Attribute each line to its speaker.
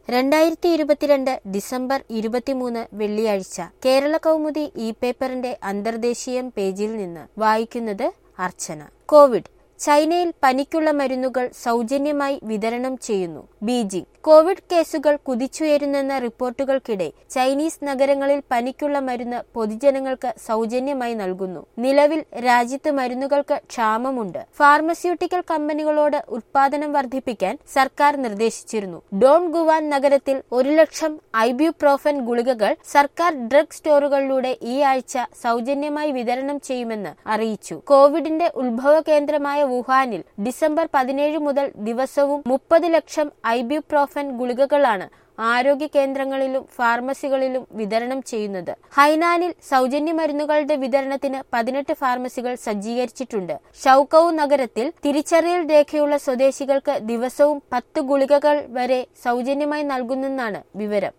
Speaker 1: രണ്ടായിരത്തി ഇരുപത്തിരണ്ട് ഡിസംബർ ഇരുപത്തിമൂന്ന് വെള്ളിയാഴ്ച കേരള കൗമുദി ഇ പേപ്പറിന്റെ അന്തർദേശീയം പേജിൽ നിന്ന് വായിക്കുന്നത് അർച്ചന കോവിഡ് ചൈനയിൽ പനിക്കുള്ള മരുന്നുകൾ സൗജന്യമായി വിതരണം ചെയ്യുന്നു ബീജിംഗ് കോവിഡ് കേസുകൾ കുതിച്ചുയരുന്നെന്ന റിപ്പോർട്ടുകൾക്കിടെ ചൈനീസ് നഗരങ്ങളിൽ പനിക്കുള്ള മരുന്ന് പൊതുജനങ്ങൾക്ക് സൗജന്യമായി നൽകുന്നു നിലവിൽ രാജ്യത്ത് മരുന്നുകൾക്ക് ക്ഷാമമുണ്ട് ഫാർമസ്യൂട്ടിക്കൽ കമ്പനികളോട് ഉത്പാദനം വർദ്ധിപ്പിക്കാൻ സർക്കാർ നിർദ്ദേശിച്ചിരുന്നു ഡോൺ ഗുവാൻ നഗരത്തിൽ ഒരു ലക്ഷം ഐബ്യൂപ്രോഫൻ ഗുളികകൾ സർക്കാർ ഡ്രഗ് സ്റ്റോറുകളിലൂടെ ഈ ആഴ്ച സൗജന്യമായി വിതരണം ചെയ്യുമെന്ന് അറിയിച്ചു കോവിഡിന്റെ ഉത്ഭവ കേന്ദ്രമായ വുഹാനിൽ ഡിസംബർ പതിനേഴ് മുതൽ ദിവസവും മുപ്പത് ലക്ഷം ഐബ്യൂപ്രോഫൻ ഗുളികകളാണ് ആരോഗ്യ കേന്ദ്രങ്ങളിലും ഫാർമസികളിലും വിതരണം ചെയ്യുന്നത് ഹൈനാനിൽ സൗജന്യ മരുന്നുകളുടെ വിതരണത്തിന് പതിനെട്ട് ഫാർമസികൾ സജ്ജീകരിച്ചിട്ടുണ്ട് ഷൌക്കൌ നഗരത്തിൽ തിരിച്ചറിയൽ രേഖയുള്ള സ്വദേശികൾക്ക് ദിവസവും പത്ത് ഗുളികകൾ വരെ സൗജന്യമായി നൽകുന്നെന്നാണ് വിവരം